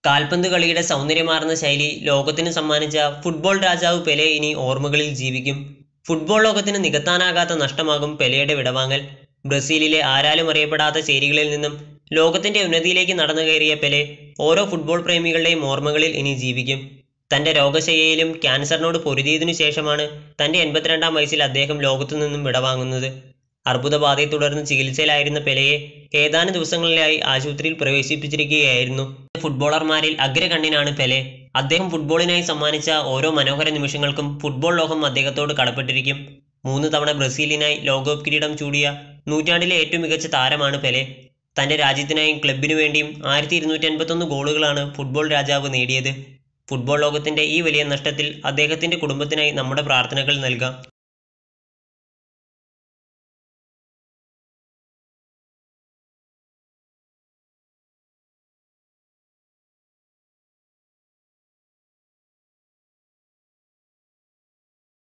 കാൽപന്ത് കളിയുടെ സൗന്ദര്യമാർന്ന ശൈലി ലോകത്തിന് സമ്മാനിച്ച ഫുട്ബോൾ രാജാവ് പെലെ ഇനി ഓർമ്മകളിൽ ജീവിക്കും ഫുട്ബോൾ ലോകത്തിന് നികത്താനാകാത്ത നഷ്ടമാകും പെലെയുടെ വിടവാങ്ങൽ ബ്രസീലിലെ ആരാലും അറിയപ്പെടാത്ത ചേരികളിൽ നിന്നും ലോകത്തിന്റെ ഉന്നതിയിലേക്ക് നടന്നു കയറിയ പെലെ ഓരോ ഫുട്ബോൾ പ്രേമികളുടെയും ഓർമ്മകളിൽ ഇനി ജീവിക്കും തന്റെ രോഗശയ്യയിലും ക്യാൻസറിനോട് പൊരുതിയതിനു ശേഷമാണ് തന്റെ എൺപത്തിരണ്ടാം വയസ്സിൽ അദ്ദേഹം ലോകത്തു നിന്നും വിടവാങ്ങുന്നത് അർബുദബാധയെ തുടർന്ന് ചികിത്സയിലായിരുന്ന പെലെയെ ഏതാനും ദിവസങ്ങളിലായി ആശുപത്രിയിൽ പ്രവേശിപ്പിച്ചിരിക്കുകയായിരുന്നു ഫുട്ബോളർമാരിൽ അഗ്രകണ്ണിനാണ് പെലെ അദ്ദേഹം ഫുട്ബോളിനായി സമ്മാനിച്ച ഓരോ മനോഹര നിമിഷങ്ങൾക്കും ഫുട്ബോൾ ലോകം അദ്ദേഹത്തോട് കടപ്പെട്ടിരിക്കും മൂന്ന് തവണ ബ്രസീലിനായി ലോകകപ്പ് കിരീടം ചൂടിയ നൂറ്റാണ്ടിലെ ഏറ്റവും മികച്ച താരമാണ് പെലെ തന്റെ രാജ്യത്തിനായും ക്ലബിനു വേണ്ടിയും ആയിരത്തി ഇരുന്നൂറ്റി അൻപത്തൊന്ന് ഗോളുകളാണ് ഫുട്ബോൾ രാജാവ് നേടിയത് ഫുട്ബോൾ ലോകത്തിന്റെ ഈ വലിയ നഷ്ടത്തിൽ അദ്ദേഹത്തിന്റെ കുടുംബത്തിനായി നമ്മുടെ പ്രാർത്ഥനകൾ നൽകാം